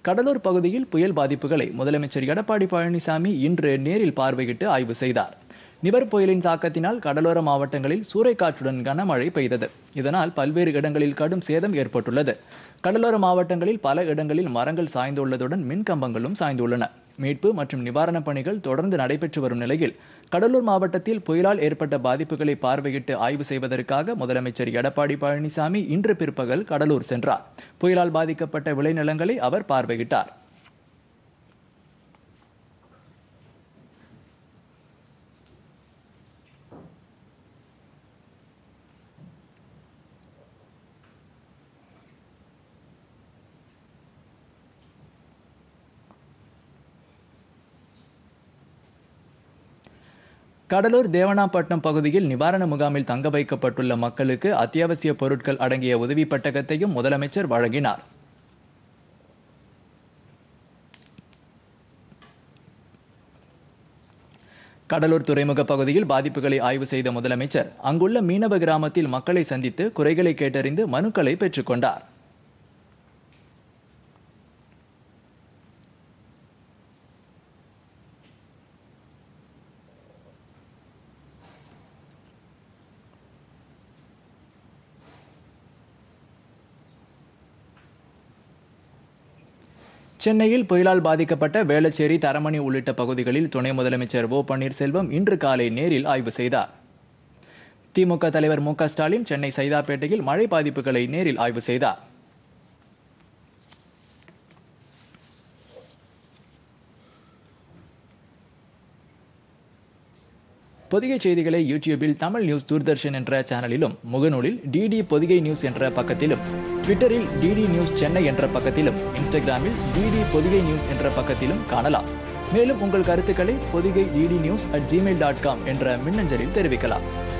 கடலூர் பகுதியில் புயல் பாதிப்புகளை முதலமைச்சர் எடப்பாடி பழனிசாமி இன்று நேரில் பார்வையிட்டு ஆய்வு செய்தார் நிவர் புயலின் தாக்கத்தினால் கடலோர மாவட்டங்களில் சூறைக்காற்றுடன் கனமழை பெய்தது இதனால் பல்வேறு இடங்களில் கடும் சேதம் ஏற்பட்டுள்ளது கடலோர மாவட்டங்களில் பல இடங்களில் மரங்கள் சாய்ந்துள்ளதுடன் மின் கம்பங்களும் சாய்ந்துள்ளன மீட்பு மற்றும் நிவாரணப் பணிகள் தொடர்ந்து நடைபெற்று வரும் நிலையில் கடலூர் மாவட்டத்தில் புயலால் ஏற்பட்ட பாதிப்புகளை பார்வையிட்டு ஆய்வு செய்வதற்காக முதலமைச்சர் எடப்பாடி பழனிசாமி இன்று பிற்பகல் கடலூர் சென்றார் புயலால் பாதிக்கப்பட்ட விளைநிலங்களை அவர் பார்வையிட்டார் கடலூர் தேவனாப்பட்டினம் பகுதியில் நிவாரண முகாமில் தங்க வைக்கப்பட்டுள்ள மக்களுக்கு அத்தியாவசிய பொருட்கள் அடங்கிய உதவி பட்டகத்தையும் முதலமைச்சர் வழங்கினார் கடலூர் துறைமுக பகுதியில் பாதிப்புகளை ஆய்வு செய்த முதலமைச்சர் அங்குள்ள மீனவ கிராமத்தில் மக்களை சந்தித்து குறைகளை கேட்டறிந்து மனுக்களை பெற்றுக்கொண்டார் சென்னையில் புயலால் பாதிக்கப்பட்ட வேளச்சேரி தரமணி உள்ளிட்ட பகுதிகளில் துணை முதலமைச்சர் ஓ பன்னீர்செல்வம் இன்று காலை நேரில் ஆய்வு செய்தார் திமுக தலைவர் மு க ஸ்டாலின் சென்னை சைதாப்பேட்டையில் மழை பாதிப்புகளை நேரில் ஆய்வு செய்தார் பொதிகை செய்திகளை யூடியூபில் தமிழ் நியூஸ் தூர்தர்ஷன் என்ற சேனலிலும் முகநூலில் டிடி பொதிகை நியூஸ் என்ற பக்கத்திலும் ட்விட்டரில் டிடி நியூஸ் சென்னை என்ற பக்கத்திலும் இன்ஸ்டாகிராமில் டிடி பொதிகை நியூஸ் என்ற பக்கத்திலும் காணலாம் மேலும் உங்கள் கருத்துக்களை Podhigai DD news at Gmail dot com என்ற மின்னஞ்சலில் தெரிவிக்கலாம்